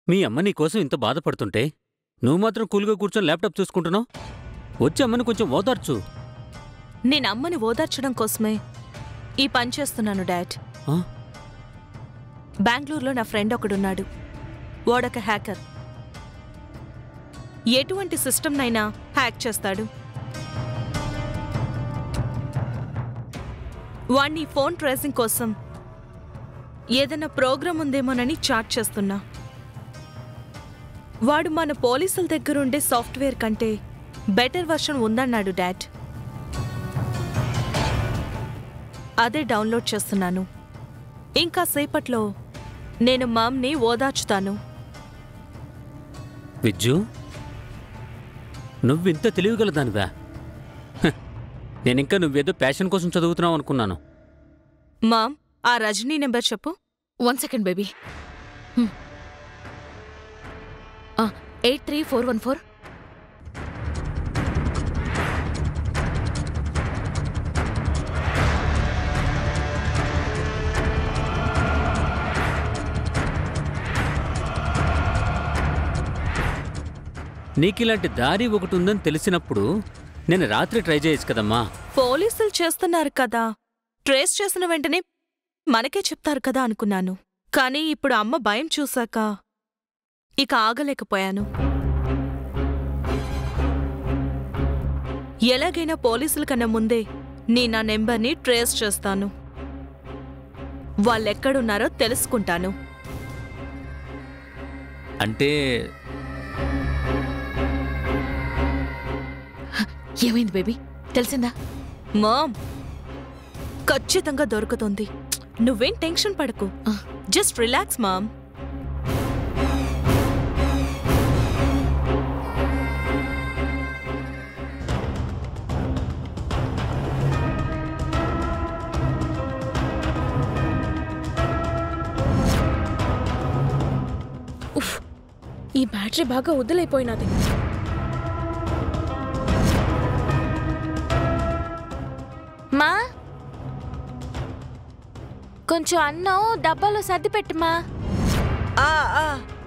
మీ అమ్మ నీకోసం ఇంత బాధపడుతుంటే నువ్వు మాత్రం కూల్గా కూర్చొని ల్యాప్టాప్ చూసుకుంటున్నావు వచ్చి అమ్మని కొంచెం ఓదార్చు నేను అమ్మని ఓదార్చడం కోసమే ఈ పని చేస్తున్నాను డాడ్ ఆ? బెంగళూరులో నా ఫ్రెండ్ ఒకడున్నాడు వాడొక హ్యాకర్ ఎటువంటి సిస్టమ్నైనా హ్యాక్ చేస్తాడు వాణ్ణి ఫోన్ ట్రేసింగ్ కోసం ఏదైనా ప్రోగ్రామ్ ఉందేమోనని చాట్ చేస్తున్నా వాడు మన పోలీసుల దగ్గరుండే సాఫ్ట్వేర్ కంటే బెటర్ వర్షన్ ఉందన్నాడు డాడ్ అదే డౌన్లోడ్ చేస్తున్నాను ఇంకా సేపట్లో నేను మామ్ని ఓదార్చుతాను విజ్జు నువ్వింత తెలివిగలదానివా హ, నేనింకా నువ్వేదో ప్యాషన్ కోసం చదువుతున్నావు అనుకున్నాను మామ్ ఆ రజనీ నెంబర్ చెప్పు one second baby eight three four one four నీకిలాంటి దారి ఒకటి ఉందని తెలిసినప్పుడు నేను రాత్రి ట్రై చేయొచ్చు కదమ్మా పోలీసులు చేస్తున్నారు కదా ట్రేస్ చేసిన వెంటనే మనకే చెప్తారు కదా అనుకున్నాను కానీ ఇప్పుడు అమ్మ భయం చూశాక ఇక ఆగలేకపోయాను ఎలాగైనా పోలీసుల కన్నా ముందే నీ నా నెంబర్ని ట్రేస్ చేస్తాను వాళ్ళెక్కడున్నారో తెలుసుకుంటాను అంటే ఏమైంది బేబీ తెలిసిందా మామ్ ఖచ్చితంగా దొరుకుతుంది నువ్వేం టెన్షన్ పడకు ఆ. జస్ట్ రిలాక్స్ మామ్ ఉఫ్ ఈ బ్యాటరీ బాగా వదిలైపోయినది మా కొంచెం అన్నం డబ్బాలో సర్ది పెట్టమా ఆ ఆ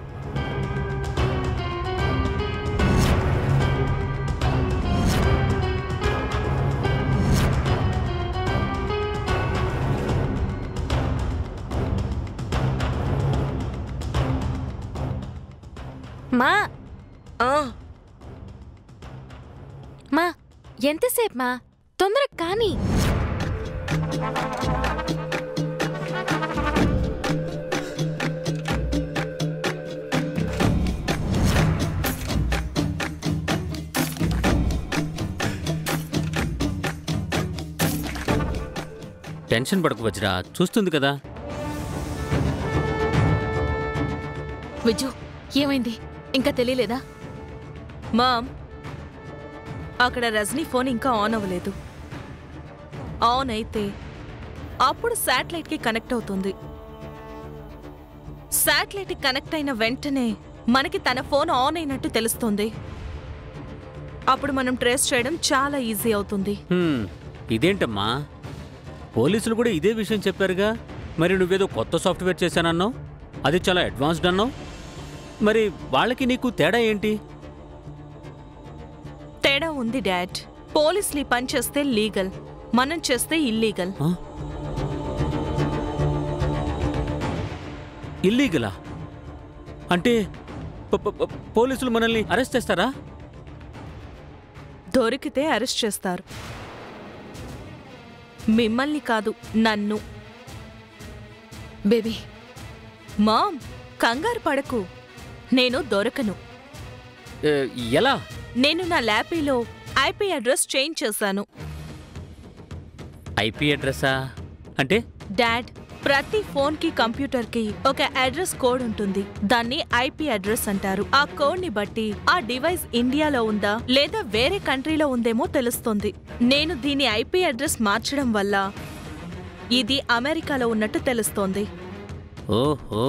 మా ఆ మా ఎంతసేపు మా తొందరగా కానీ టెన్షన్ పడకు వజ్రా చూస్తుంది కదా విజు ఏమైంది ఇంకా తెలియలేదా మామ్ అక్కడ రజనీ ఫోన్ ఇంకా ఆన్ అవ్వలేదు ఆన్ అయితే అప్పుడు శాటిలైట్కి కనెక్ట్ అవుతుంది శాటిలైట్కి కనెక్ట్ అయిన వెంటనే మనకి తన ఫోన్ ఆన్ అయినట్టు తెలుస్తుంది అప్పుడు మనం ట్రేస్ చేయడం చాలా ఈజీ అవుతుంది హ్మ్, ఇదేంటమ్మా పోలీసులు కూడా ఇదే విషయం చెప్పారుగా మరి నువ్వేదో కొత్త సాఫ్ట్వేర్ చేశానన్నావు అది చాలా అడ్వాన్స్డ్ అన్నావు మరి వాళ్ళకి నీకు తేడా ఏంటి తేడా ఉంది డాడ్ పోలీసులు ఈ పని చేస్తే లీగల్ మనం చేస్తే ఇల్లీగల్ ఆ? ఇల్లీగలా అంటే ప- ప- ప- పోలీసులు మనల్ని అరెస్ట్ చేస్తారా దొరికితే అరెస్ట్ చేస్తారు మిమ్మల్ని కాదు నన్ను బేబీ మామ్ కంగారు పడకు నేను దొరకను ఏ, ఎలా నేను నా ల్యాపీలో ఐపీ అడ్రస్ చేంజ్ చేశాను ఐపీ అడ్రస్సా అంటే డాడ్ ప్రతి ఫోన్ కి కంప్యూటర్ కి ఒక అడ్రస్ కోడ్ ఉంటుంది దాన్ని ఐపీ అడ్రస్ అంటారు ఆ కోడ్ ని బట్టి ఆ డివైస్ ఇండియాలో ఉందా లేదా వేరే కంట్రీలో ఉందేమో తెలుస్తుంది నేను దీని ఐపీ అడ్రస్ మార్చడం వల్ల ఇది అమెరికాలో ఉన్నట్టు తెలుస్తోంది ఓహో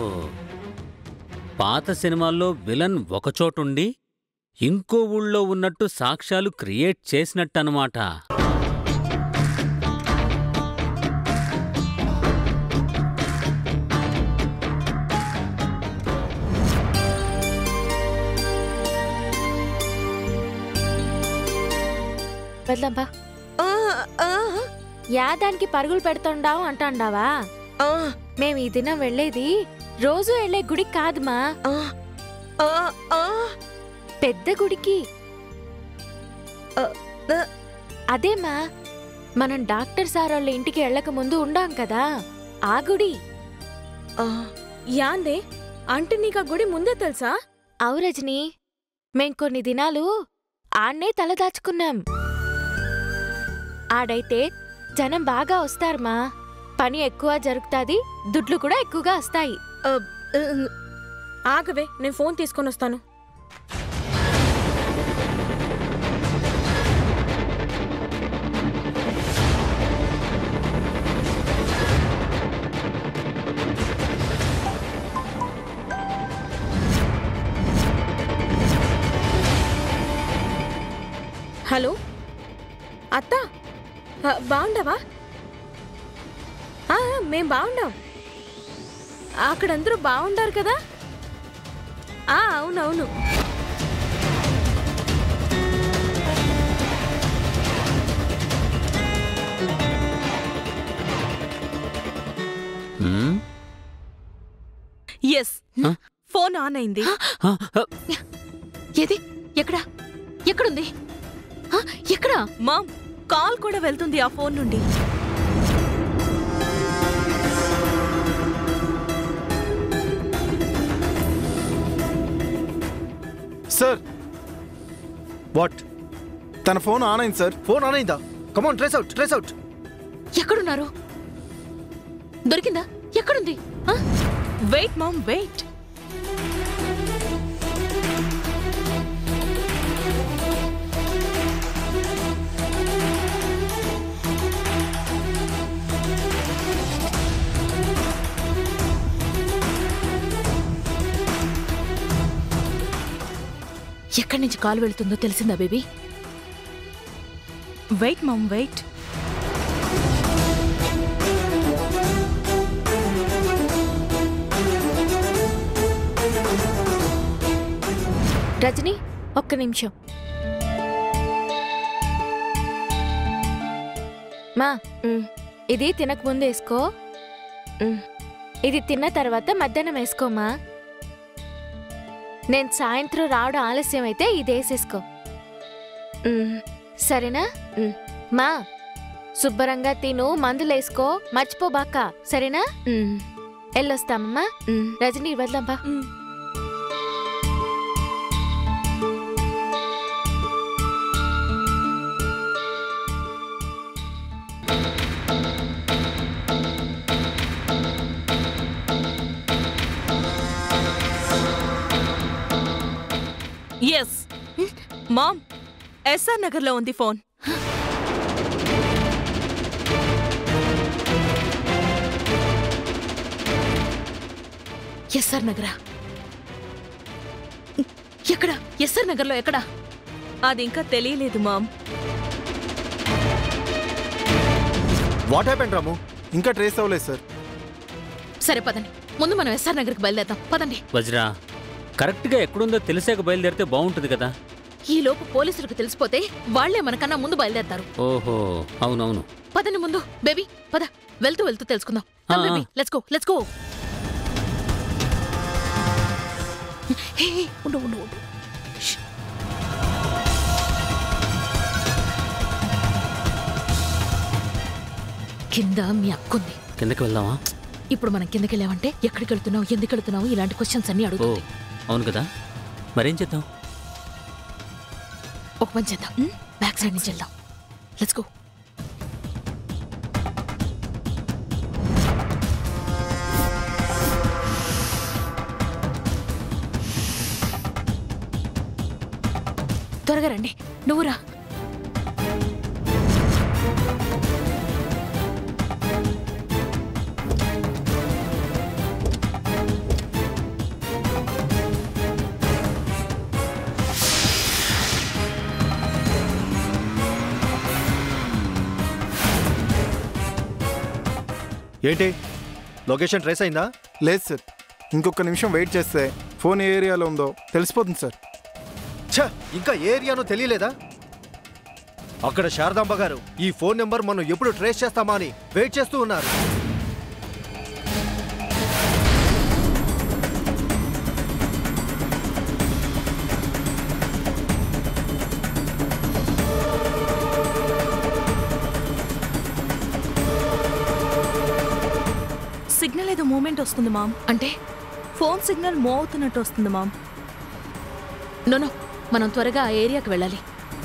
పాత సినిమాల్లో విలన్ ఒకచోటుండి ఇంకో ఊళ్ళో ఉన్నట్టు సాక్ష్యాలు క్రియేట్ చేసినట్టనమాట వెళ్దాంపా ఆ, ఆ, యాదానికి పరుగులు పెడుతుండావు అంటాండావా ఆ, మేము ఈ దినం వెళ్ళేది రోజు వెళ్ళే గుడికి కాదుమా ఆ, ఆ, ఆ. పెద్ద గుడికి ఆ, ఆ. అదేమా మనం డాక్టర్ సార్ వాళ్ళ ఇంటికి వెళ్ళక ముందు ఉండాం కదా ఆ గుడి ఆ. యాందే అంటే నీకు ఆ గుడి ముందే తెలుసా అవు రజని మేం కొన్ని దినాలు ఆడ్నే తలదాచుకున్నాం ఆడైతే జనం బాగా వస్తారమ్మా పని ఎక్కువ జరుగుతాది దుడ్లు కూడా ఎక్కువగా వస్తాయి ఆ, ఆ, ఆగవే నేను ఫోన్ తీసుకొని వస్తాను హలో అత్త ఆ, బాగుండవా ఆ, మేం బాగుండాం అక్కడందరూ బాగుండారు కదా ఆ అవునవును హ్మ్? Yes Huh? ఫోన్ ఆన్ అయింది ఆ, ఆ, ఏది ఎక్కడా ఎక్కడుంది ఆ, ఎక్కడా మామ్ కాల్ కూడా వెళ్తుంది ఆ ఫోన్ నుండి సార్ వాట్ తన ఫోన్ ఆన్ అయింది సార్ ఫోన్ ఆన్ అయిందా come on trace out trace out ఎక్కడున్నారు దొరికిందా ఎక్కడుంది ఆ? వెయిట్ మామ్ వెయిట్ ఎక్కడి నుంచి కాల్ వెళ్తుందో తెలిసిందా baby wait mom wait Rajani ఒక్క నిమిషం మా ఉమ్, ఇది తినక ముందు వేసుకో ఉమ్. ఇది తిన్న తర్వాత మధ్యాహ్నం వేసుకోమా నేను సాయంత్రం రావడం ఆలస్యం అయితే ఇది వేసేసుకో ఉమ్, సరేనా ఉమ్. మా శుభ్రంగా తిను మందులేసుకో మర్చిపోబాక సరేనా ఉమ్, వెళ్ళొస్తామమ్మా ఉమ్. రజని వెళ్దాంపా ఎస్ మామ్ ఎస్ఆర్ నగర్ లో ఉంది ఫోన్ ఎస్ఆర్ నగరా ఎక్కడ ఎస్ఆర్ నగర్లో ఎక్కడా అది ఇంకా తెలియలేదు మామ్ వాట్ హ్యాపెండ్ రాము ఇంకా ట్రేస్ అవ్వలేదు సార్ సరే పదండి ముందు మనం ఎస్ఆర్ నగర్కి బయలుదేద్దాం పదండి వజ్రా కరెక్ట్గా ఎక్కడుందో తెలిసాక బయలుదేరితే బాగుంటుంది కదా ఈ లోపు పోలీసులకు తెలిసిపోతే వాళ్లే మనకన్నా ముందు బయలుదేరతారు ఓహో అవునవును పదండి ముందు బేబీ పద వెళ్తూ వెళ్తూ తెలుసుకుందాం ఆ, ఆ. Baby let's go let's go ఉండు ఉండు ఉండు ష్. కింద మీ అక్కుంది కిందకి వెళ్దామా ఇప్పుడు మనం కిందకి వెళ్ళామంటే ఎక్కడికి వెళ్తున్నావు ఎందుకు వెళ్తున్నావు ఇలాంటి క్వశ్చన్స్ అన్ని ఓ అడుగుతుంది అవును కదా మరేం చేద్దాం ఒక పని చేద్దాం బ్యాక్ సైడ్ నుంచి వెళ్దాం లెట్స్ గో త్వరగా రండి నువ్వు రా ఏంటి లొకేషన్ ట్రేస్ అయిందా లేదు సార్ ఇంకొక నిమిషం వెయిట్ చేస్తే ఫోన్ ఏ ఏరియాలో ఉందో తెలిసిపోతుంది సార్ ఛ ఇంకా ఏ ఏరియానో తెలియలేదా అక్కడ శారదాంబ గారు ఈ ఫోన్ నెంబర్ మనం ఎప్పుడు ట్రేస్ చేస్తామా అని వెయిట్ చేస్తూ ఉన్నారు సిగ్నల్ ఏదో మూమెంట్ వస్తుంది మామ్ అంటే ఫోన్ సిగ్నల్ మూవ్ అవుతున్నట్టు వస్తుంది మామ్ నోనో మనం త్వరగా ఆ ఏరియాకి వెళ్ళాలి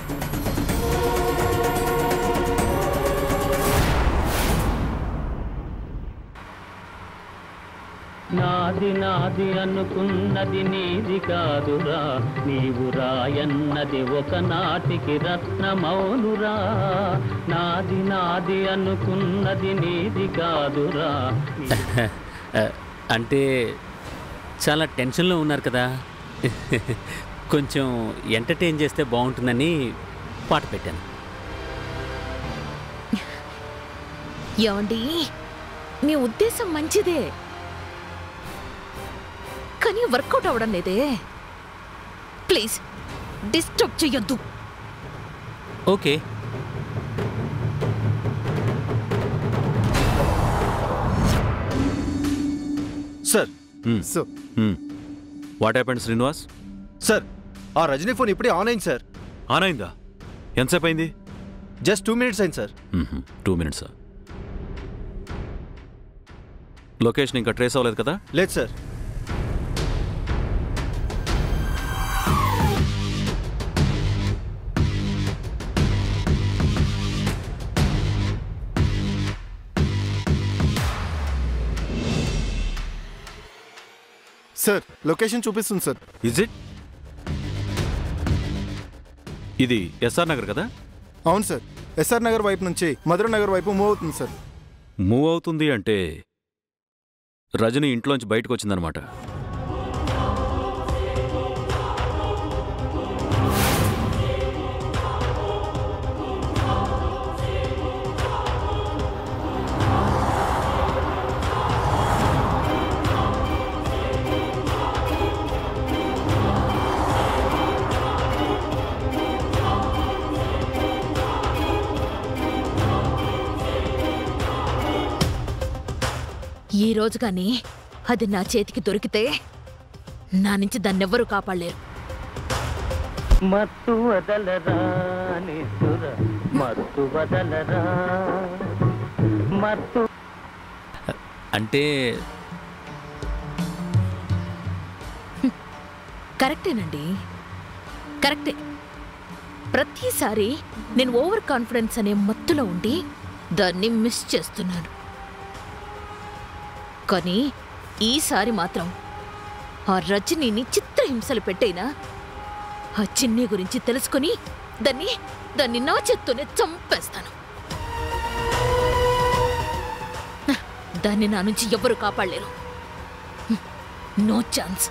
నాది నాది అనుకున్నది నీది కాదురా నీవు రాయన్నది ఒకనాటికి రత్నమౌనురా నాది నాది అనుకున్నది నీది కాదురా ఆ, అంటే చాలా టెన్షన్లో ఉన్నారు కదా కొంచెం ఎంటర్టైన్ చేస్తే బాగుంటుందని పాట పెట్టాను ఏమండి మీ ఉద్దేశం మంచిదే కానీ వర్కౌట్ అవ్వడం లేదే ప్లీజ్ డిస్టర్బ్ చెయ్యొద్దు okay sir sir what happened Srinivas sir ఆ రజనీ ఫోన్ ఇప్పుడే ఆన్ అయింది సార్ ఆన్ అయిందా ఎంతసేపు అయింది జస్ట్ టూ మినిట్స్ అయింది సార్ టూ మినిట్స్ లొకేషన్ ఇంకా ట్రేస్ అవ్వలేదు కదా లేదు సార్ సార్ లొకేషన్ చూపిస్తుంది సార్ ఇజ్ ఇట్ ఇది ఎస్ఆర్ నగర్ కదా అవును సార్ ఎస్ఆర్ నగర్ వైపు నుంచి మధుర నగర్ వైపు మూవ్ అవుతుంది సార్ మూవ్ అవుతుంది అంటే రజని ఇంట్లోంచి బయటకు వచ్చిందనమాట ఈ రోజు కానీ అది నా చేతికి దొరికితే నా నుంచి దాన్నెవ్వరూ కాపాడలేరు మత్తు వదలరా నిసుర మత్తు వదలరా మత్తు అంటే కరెక్టేనండి కరెక్టే ప్రతిసారి నేను ఓవర్ కాన్ఫిడెన్స్ అనే మత్తులో ఉండి దాన్ని మిస్ చేస్తున్నాను కానీ ఈసారి మాత్రం ఆ రజనీని చిత్రహింసలు పెట్టైనా ఆ చిన్ని గురించి తెలుసుకొని దాన్ని దాన్ని నా చేత్తోనే చంపేస్తాను దాన్ని నా నుంచి ఎవ్వరూ కాపాడలేరు no chance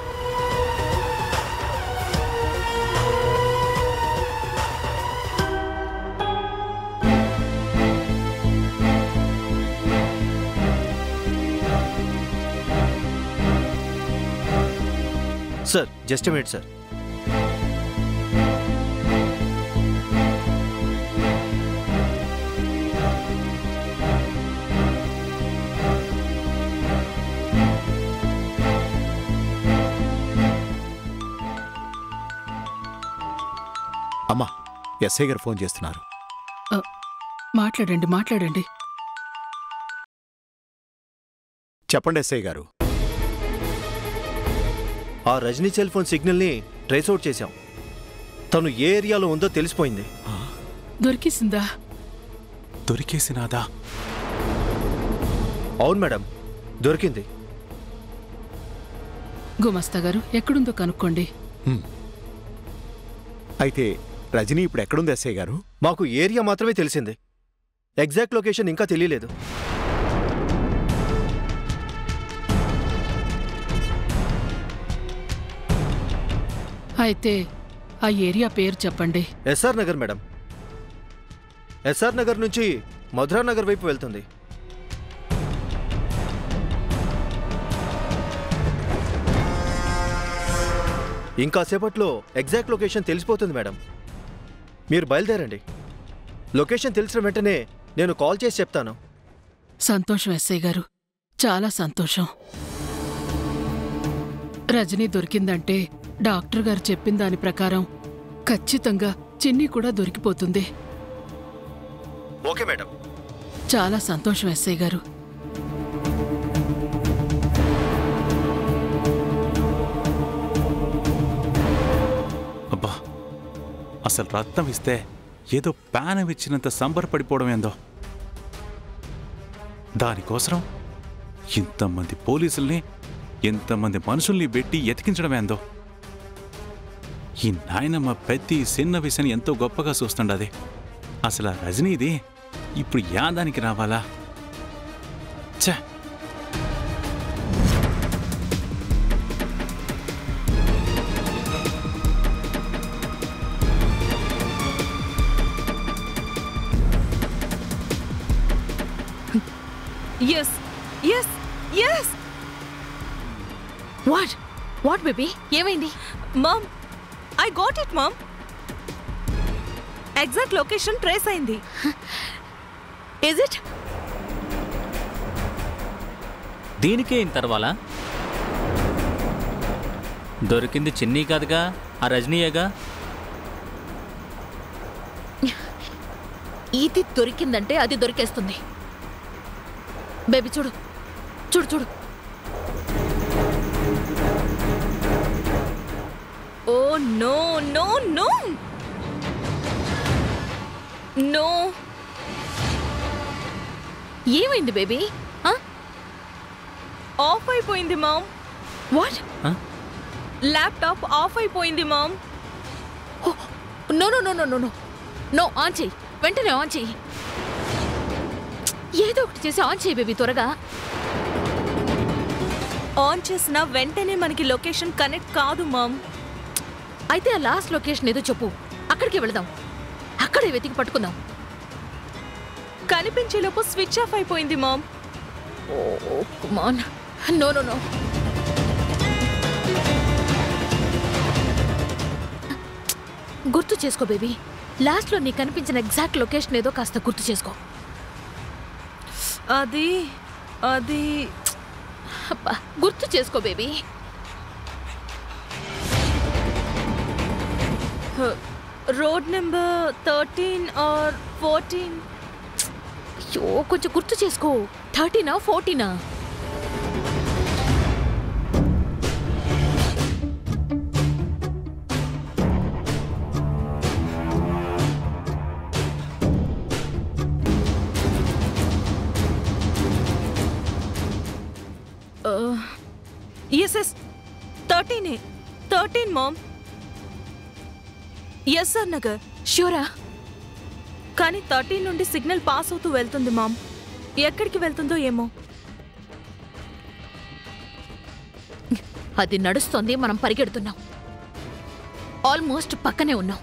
sir just minute sir అమ్మా ఎస్ఐ గారు ఫోన్ చేస్తున్నారు మాట్లాడండి మాట్లాడండి చెప్పండి ఎస్ఐ గారు ఆ రజనీ సెల్ ఫోన్ సిగ్నల్ని ట్రేస్ అవుట్ చేశాం తను ఏ ఏరియాలో ఉందో తెలిసిపోయింది దొరికిసిందా దొరికేసినాదా అవును మేడం దొరికింది గుమస్తా గారు ఎక్కడుందో కనుక్కోండి అయితే రజనీ ఇప్పుడు ఎక్కడుంది ఎస్ఐ గారు మాకు ఏరియా మాత్రమే తెలిసింది ఎగ్జాక్ట్ లొకేషన్ ఇంకా తెలియలేదు అయితే ఆ ఏరియా పేరు చెప్పండి ఎస్ఆర్ నగర్ మేడం ఎస్ఆర్ నగర్ నుంచి మధురా నగర్ వైపు వెళ్తుంది ఇంకా సేపట్లో ఎగ్జాక్ట్ లొకేషన్ తెలిసిపోతుంది మేడం మీరు బయలుదేరండి లొకేషన్ తెలిసిన వెంటనే నేను కాల్ చేసి చెప్తాను సంతోషం ఎస్ఐ గారు చాలా సంతోషం రజనీ దొరికిందంటే డాక్టర్ గారు చెప్పిన దాని ప్రకారం ఖచ్చితంగా చిన్ని కూడా దొరికిపోతుంది ఓకే మేడం చాలా సంతోషం ఎస్ఐ గారు అబ్బా అసలు రత్నం ఇస్తే ఏదో పానం ఇచ్చినంత సంబరపడిపోవడం ఏందో దానికోసం ఇంతమంది పోలీసుల్ని ఇంతమంది మనుషుల్ని పెట్టి ఎతికించడం ఏందో ఈ నాయనమ్మ ప్రతి చిన్న విషయాన్ని ఎంతో గొప్పగా చూస్తుండది అసలు ఆ రజనీది ఇప్పుడు యాదానికి రావాలా ఛే yes yes yes what what baby ఏమైంది mom I got it mom exact location trace అయింది ఇజ్ ఇట్ దీనికే ఇంత తర్వాలా దొరికింది చిన్ని కాదుగా ఆ రజనీయేగా ఇది దొరికిందంటే అది దొరికేస్తుంది బేబీ చూడు చూడు చూడు oh no no no no ఏమైంది బేబీ ఆఫ్ అయిపోయింది మామ్ వాట్ ల్యాప్టాప్ ఆఫ్ అయిపోయింది mom no no no no no no no on చెయ్యి వెంటనే ఆన్ చెయ్యి ఏదో ఒకటి చేసి ఆన్ చెయ్యి బేబీ త్వరగా ఆన్ చేసిన వెంటనే మనకి లొకేషన్ కనెక్ట్ కాదు మామ్ అయితే ఆ లాస్ట్ లొకేషన్ ఏదో చెప్పు అక్కడికి వెళదాం అక్కడే వెతికి పట్టుకుందాం కనిపించేలోపు స్విచ్ ఆఫ్ అయిపోయింది mom oh come on no no no గుర్తు చేసుకో బేబీ లాస్ట్లో నీకు కనిపించిన ఎగ్జాక్ట్ లొకేషన్ ఏదో కాస్త గుర్తు చేసుకో అది అది అబ్బా, గుర్తు చేసుకో baby road number thirteen or fourteen అయ్యో కొంచెం గుర్తు చేసుకో థర్టీనా ఫోర్టీనా ఎస్ ఎస్ థర్టీనే thirteen mom yes SR Nagar ష్యూరా కానీ థర్టీన్ నుండి సిగ్నల్ పాస్ అవుతూ వెళ్తుంది మామ్ ఎక్కడికి వెళ్తుందో ఏమో అది నడుస్తోంది మనం పరిగెడుతున్నాం ఆల్మోస్ట్ పక్కనే ఉన్నాం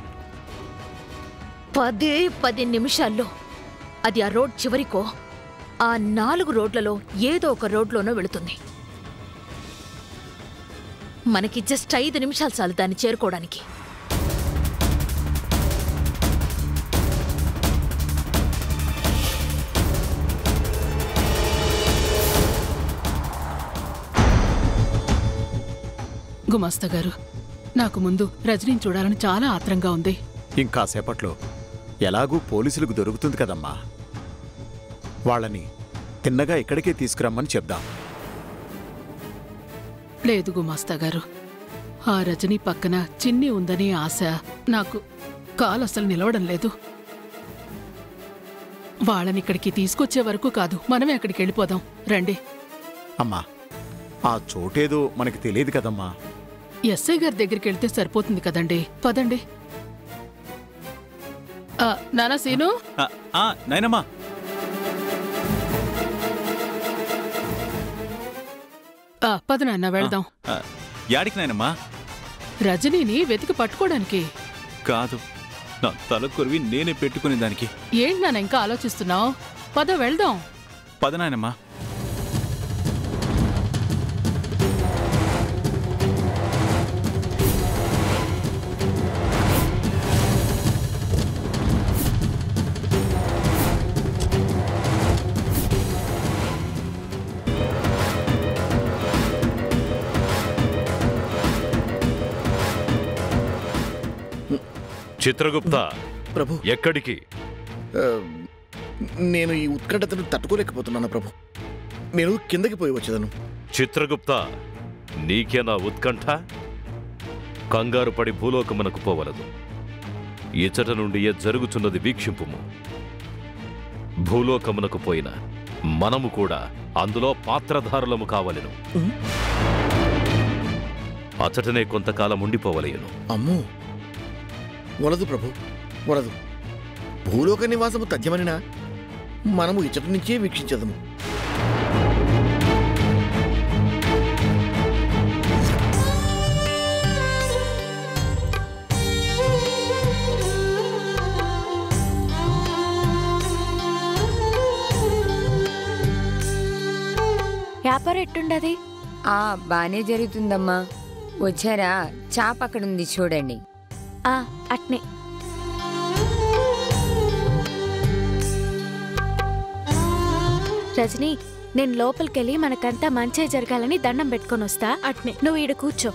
పదే పది నిమిషాల్లో అది ఆ రోడ్ చివరికో ఆ నాలుగు రోడ్లలో ఏదో ఒక రోడ్లోనో వెళుతుంది మనకి జస్ట్ ఐదు నిమిషాలు చాలు దాన్ని చేరుకోవడానికి గుమాస్తా గారు నాకు ముందు రజనీని చూడాలని చాలా ఆత్రంగా ఉంది ఇంకాసేపట్లో ఎలాగూ పోలీసులకు దొరుకుతుంది కదమ్మా వాళ్ళని తిన్నగా ఇక్కడికే తీసుకురమ్మని చెప్దాం లేదు గుమాస్తా గారు ఆ రజనీ పక్కన చిన్ని ఉందనే ఆశ నాకు కాలు అసలు నిలవడం లేదు వాళ్ళని ఇక్కడికి తీసుకొచ్చే వరకు కాదు మనమే అక్కడికి వెళ్ళిపోదాం రండి అమ్మా ఆ చోటేదో మనకి తెలియదు కదమ్మా ఎస్ఐ గారి దగ్గరికి వెళ్తే సరిపోతుంది కదండి పదండి ఆ, నానా సీను ఆ, ఆ, నాయనమ్మా ఆ, పద నాన్న వెళ్దాం ఆ, యాడికి నాయనమ్మా రజనీని వెతికి పట్టుకోవడానికి కాదు నా తల కొరివి నేనే పెట్టుకునే దానికి ఏంటి నాన్న ఇంకా ఆలోచిస్తున్నావు పద వెళ్దాం పద నాయనమ్మా చిత్రగుప్త ప్రభు ఎక్కడికి ఆ, నేను ఈ ఉత్కంఠతను తట్టుకోలేకపోతున్నాను ప్రభు నేను కిందకి పోయి వచ్చేదను చిత్రగుప్త నీకేనా ఉత్కంఠ కంగారు పడి భూలోకమునకు పోవలదు ఇచ్చట నుండి ఏ జరుగుచున్నది వీక్షింపుము భూలోకమునకు పోయిన మనము కూడా అందులో పాత్రధారులము కావలెను అచటనే కొంతకాలం ఉండిపోవలయను అమ్మో వలదు ప్రభు వలదు భూలోక నివాసము తథ్యమనినా మనము ఇచ్చటి నుంచే వీక్షించదము వ్యాపారం ఎట్టుండది ఆ బానే జరుగుతుందమ్మా వచ్చారా చాప అక్కడుంది చూడండి ఆ అట్నే రజనీ నేను లోపలికెళ్ళి మనకంతా మంచి జరగాలని దండం పెట్టుకొని వస్తా అట్నే నువ్వు ఈడ కూర్చో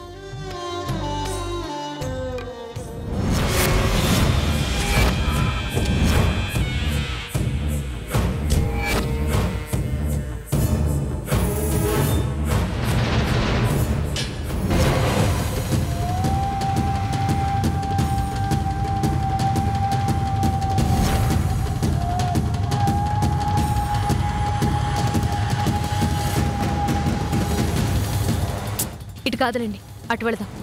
ఇటు కాదులేండి అటు వెళదాం